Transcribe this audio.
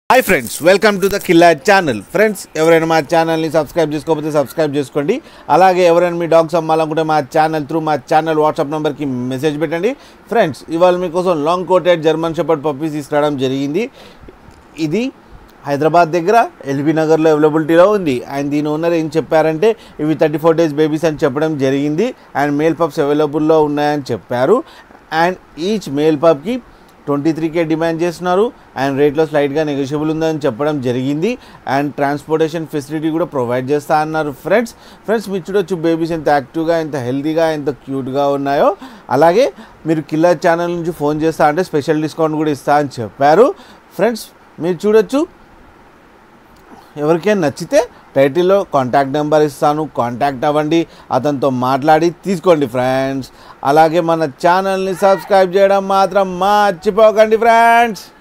hi friends welcome to the Killa channel friends ఎవరైనా మా ఛానల్ని సబ్స్క్రైబ్ చేసుకోకపోతే సబ్స్క్రైబ్ చేసుకోండి అలాగే ఎవరైనా మీ డాగ్స్ అమ్మాలనుకుంటే మా ఛానల్ త్రూ మా ఛానల్ వాట్సాప్ నెంబర్కి మెసేజ్ పెట్టండి ఫ్రెండ్స్ ఇవాళ మీకోసం long coated German shepherd puppies తీసుకురావడం జరిగింది ఇది హైదరాబాద్ దగ్గర ఎల్బీ నగర్లో అవైలబిలిటీలో ఉంది అండ్ దీని ఓనర్ ఏం చెప్పారంటే ఇవి థర్టీ ఫోర్ డేస్ బేబీస్ అని చెప్పడం జరిగింది అండ్ మేల్ పప్స్ అవైలబుల్లో ఉన్నాయని చెప్పారు అండ్ ఈచ్ మేల్ పప్కి ట్వంటీ త్రీకే డిమాండ్ చేస్తున్నారు అండ్ రేట్లో స్లైట్గా నెగోషియబుల్ ఉందని చెప్పడం జరిగింది అండ్ ట్రాన్స్పోర్టేషన్ ఫెసిలిటీ కూడా ప్రొవైడ్ చేస్తా అన్నారు ఫ్రెండ్స్ ఫ్రెండ్స్ మీరు చూడొచ్చు బేబీస్ ఎంత యాక్టివ్గా ఎంత హెల్తీగా ఎంత క్యూట్గా ఉన్నాయో అలాగే మీరు కిల్లర్ ఛానల్ నుంచి ఫోన్ చేస్తా అంటే స్పెషల్ డిస్కౌంట్ కూడా ఇస్తా అని చెప్పారు ఫ్రెండ్స్ మీరు చూడొచ్చు ఎవరికైనా నచ్చితే టైటిల్లో కాంటాక్ట్ నెంబర్ ఇస్తాను కాంటాక్ట్ అవ్వండి అతనితో మాట్లాడి తీసుకోండి ఫ్రెండ్స్ అలాగే మన ఛానల్ని సబ్స్క్రైబ్ చేయడం మాత్రం మర్చిపోకండి ఫ్రెండ్స్